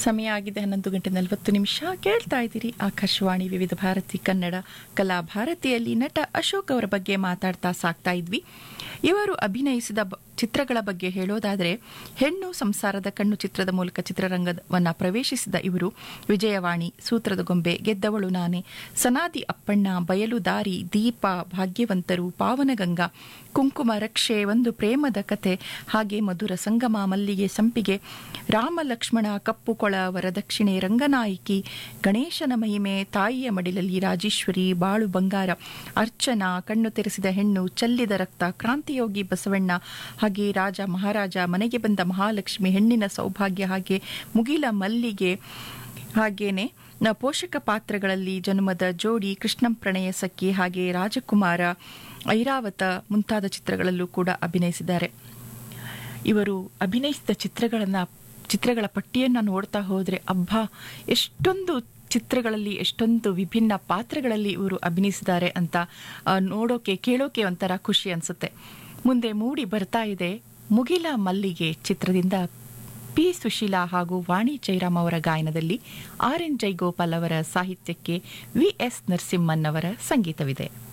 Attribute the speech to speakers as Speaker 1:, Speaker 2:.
Speaker 1: ಸಮಯ ಆಗಿದೆ ಹನ್ನೊಂದು ಗಂಟೆ ನಲವತ್ತು ನಿಮಿಷ ಕೇಳ್ತಾ ಇದ್ದೀರಿ ಆಕಾಶವಾಣಿ ವಿವಿಧ ಭಾರತಿ ಕನ್ನಡ ಕಲಾ ಭಾರತಿಯಲ್ಲಿ ನಟ ಅಶೋಕ್ ಅವರ ಬಗ್ಗೆ ಮಾತಾಡ್ತಾ ಸಾಕ್ತಾ ಇದ್ವಿ ಇವರು ಅಭಿನಯಿಸಿದ ಬ- ಚಿತ್ರಗಳ ಬಗ್ಗೆ ಹೇಳೋದಾದರೆ ಹೆಣ್ಣು ಸಂಸಾರದ ಕಣ್ಣು ಚಿತ್ರದ ಮೂಲಕ ಚಿತ್ರರಂಗವನ್ನ ಪ್ರವೇಶಿಸಿದ ಇವರು ವಿಜಯವಾಣಿ ಸೂತ್ರದ ಗೊಂಬೆ ಗೆದ್ದವಳು ನಾನೇ ಸನಾದಿ ಅಪ್ಪಣ್ಣ ಬಯಲು ದಾರಿ ದೀಪ ಭಾಗ್ಯವಂತರು ಪಾವನಗಂಗಾ ಕುಂಕುಮ ರಕ್ಷೆ ಒಂದು ಪ್ರೇಮದ ಕತೆ ಹಾಗೆ ಮಧುರ ಸಂಗಮ ಮಲ್ಲಿಗೆ ಸಂಪಿಗೆ ರಾಮ ಲಕ್ಷ್ಮಣ ಕಪ್ಪು ಕೊಳ ವರದಕ್ಷಿಣೆ ರಂಗನಾಯಕಿ ಗಣೇಶನ ಮಹಿಮೆ ತಾಯಿಯ ಮಡಿಲಲ್ಲಿ ರಾಜೇಶ್ವರಿ ಬಾಳು ಬಂಗಾರ ಅರ್ಚನಾ ಕಣ್ಣು ತೆರೆಸಿದ ಹೆಣ್ಣು ಚೆಲ್ಲಿದ ರಕ್ತ ಕ್ರಾಂತಿಯೋಗಿ ಬಸವಣ್ಣ ಹಾಗೆ ರಾಜ ಮಹಾರಾಜ ಮನೆಗೆ ಬಂದ ಮಹಾಲಕ್ಷ್ಮಿ ಹೆಣ್ಣಿನ ಸೌಭಾಗ್ಯ ಹಾಗೆ ಮುಗಿಲ ಮಲ್ಲಿಗೆ ಹಾಗೇನೆ ನ ಪೋಷಕ ಪಾತ್ರಗಳಲ್ಲಿ ಜನ್ಮದ ಜೋಡಿ ಕೃಷ್ಣಂ ಪ್ರಣಯ ಸಖಿ ಹಾಗೆ ರಾಜಕುಮಾರ ಐರಾವತ ಮುಂತಾದ ಚಿತ್ರಗಳಲ್ಲೂ ಕೂಡ ಅಭಿನಯಿಸಿದ್ದಾರೆ ಇವರು ಅಭಿನಯಿಸಿದ ಚಿತ್ರಗಳನ್ನ ಚಿತ್ರಗಳ ಪಟ್ಟಿಯನ್ನು ನೋಡ್ತಾ ಹೋದರೆ ಅಬ್ಬಾ ಎಷ್ಟೊಂದು ಚಿತ್ರಗಳಲ್ಲಿ ಎಷ್ಟೊಂದು ವಿಭಿನ್ನ ಪಾತ್ರಗಳಲ್ಲಿ ಇವರು ಅಭಿನಯಿಸಿದ್ದಾರೆ ಅಂತ ಆ, ನೋಡೋಕೆ ಕೇಳೋಕೆ ಒಂಥರ ಖುಷಿ ಅನ್ಸುತ್ತೆ ಮುಂದೆ ಮೂಡಿ ಬರ್ತಾ ಇದೆ ಮುಗಿಲ ಮಲ್ಲಿಗೆ ಚಿತ್ರದಿಂದ ಪಿ ಸುಶೀಲಾ ಹಾಗೂ ವಾಣಿ ಜೈರಾಮ್ ಅವರ ಗಾಯನದಲ್ಲಿ ಆರ್ ಎನ್ ಜೈಗೋಪಾಲ್ ಅವರ ಸಾಹಿತ್ಯಕ್ಕೆ ವಿ ಎಸ್ ನರಸಿಂಹನ್ ಅವರ ಸಂಗೀತವಿದೆ